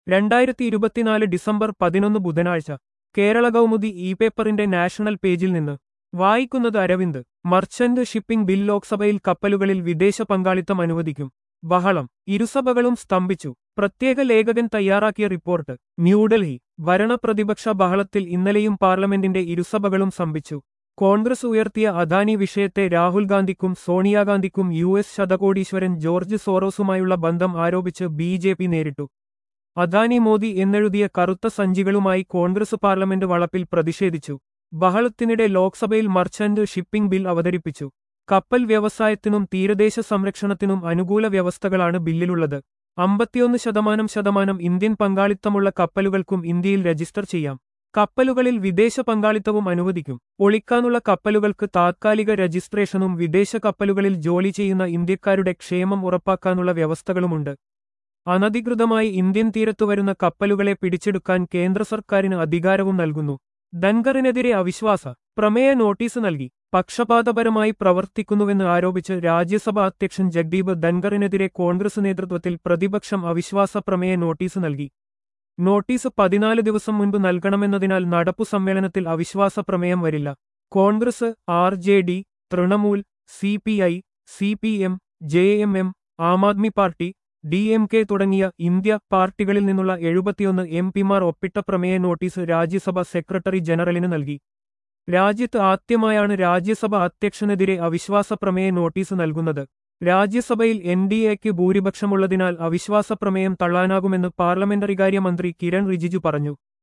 രണ്ടായിരത്തി ഇരുപത്തിനാല് ഡിസംബർ പതിനൊന്ന് ബുധനാഴ്ച കേരള കൗമുദി ഇ പേപ്പറിന്റെ നാഷണൽ പേജിൽ നിന്ന് വായിക്കുന്നത് അരവിന്ദ് മർച്ചന്റ് ഷിപ്പിംഗ് ബിൽ ലോക്സഭയിൽ കപ്പലുകളിൽ വിദേശ പങ്കാളിത്തം അനുവദിക്കും ബഹളം ഇരുസഭകളും സ്തംഭിച്ചു പ്രത്യേക ലേഖകൻ തയ്യാറാക്കിയ റിപ്പോർട്ട് ന്യൂഡൽഹി ഭരണപ്രതിപക്ഷ ബഹളത്തിൽ ഇന്നലെയും പാർലമെന്റിന്റെ ഇരുസഭകളും സ്തംഭിച്ചു കോൺഗ്രസ് ഉയർത്തിയ അദാനി വിഷയത്തെ രാഹുൽ ഗാന്ധിക്കും സോണിയാഗാന്ധിക്കും യു എസ് ശതകോടീശ്വരൻ ജോർജ് സോറോസുമായുള്ള ബന്ധം ആരോപിച്ച് ബി ജെ പി നേരിട്ടു അദാനി മോദി എന്നെഴുതിയ കറുത്ത സഞ്ചികളുമായി കോൺഗ്രസ് പാർലമെന്റ് വളപ്പിൽ പ്രതിഷേധിച്ചു ബഹളത്തിനിടെ ലോക്സഭയിൽ മർച്ചന്റ് ഷിപ്പിംഗ് ബിൽ അവതരിപ്പിച്ചു കപ്പൽ വ്യവസായത്തിനും തീരദേശ സംരക്ഷണത്തിനും അനുകൂല വ്യവസ്ഥകളാണ് ബില്ലിലുള്ളത് അമ്പത്തിയൊന്ന് ശതമാനം ശതമാനം ഇന്ത്യൻ പങ്കാളിത്തമുള്ള കപ്പലുകൾക്കും ഇന്ത്യയിൽ രജിസ്റ്റർ ചെയ്യാം കപ്പലുകളിൽ വിദേശ പങ്കാളിത്തവും അനുവദിക്കും ഒളിക്കാനുള്ള കപ്പലുകൾക്ക് താത്കാലിക രജിസ്ട്രേഷനും വിദേശ കപ്പലുകളിൽ ജോലി ചെയ്യുന്ന ഇന്ത്യക്കാരുടെ ക്ഷേമം ഉറപ്പാക്കാനുള്ള വ്യവസ്ഥകളുമുണ്ട് അനധികൃതമായി ഇന്ത്യൻ തീരത്തു വരുന്ന കപ്പലുകളെ പിടിച്ചെടുക്കാൻ കേന്ദ്ര സർക്കാരിന് അധികാരവും നൽകുന്നു ധൻഖറിനെതിരെ അവിശ്വാസ പ്രമേയ നോട്ടീസ് നൽകി പക്ഷപാതപരമായി പ്രവർത്തിക്കുന്നുവെന്ന് ആരോപിച്ച് രാജ്യസഭാ അധ്യക്ഷൻ ജഗ്ദീപ് ധൻഖറിനെതിരെ കോൺഗ്രസ് നേതൃത്വത്തിൽ പ്രതിപക്ഷം അവിശ്വാസ പ്രമേയ നോട്ടീസ് നൽകി നോട്ടീസ് പതിനാല് ദിവസം മുൻപ് നൽകണമെന്നതിനാൽ നടപ്പു സമ്മേളനത്തിൽ അവിശ്വാസ പ്രമേയം വരില്ല Congress R J D Trinamool C P I C P M J M M Aam Aadmi party D M K തുടങ്ങിയ ഇന്ത്യ പാർട്ടികളിൽ നിന്നുള്ള എഴുപത്തിയൊന്ന് എം പിമാർ ഒപ്പിട്ട പ്രമേയ നോട്ടീസ് രാജ്യസഭ സെക്രട്ടറി ജനറലിന് നൽകി രാജ്യത്ത് ആദ്യമായാണ് രാജ്യസഭ അധ്യക്ഷനെതിരെ അവിശ്വാസ പ്രമേയ നോട്ടീസ് നൽകുന്നത് രാജ്യസഭയിൽ എൻ ഡി എക്ക് ഭൂരിപക്ഷമുള്ളതിനാൽ അവിശ്വാസ പ്രമേയം തള്ളാനാകുമെന്ന് പാർലമെന്ററികാര്യ മന്ത്രി കിരൺ റിജിജു പറഞ്ഞു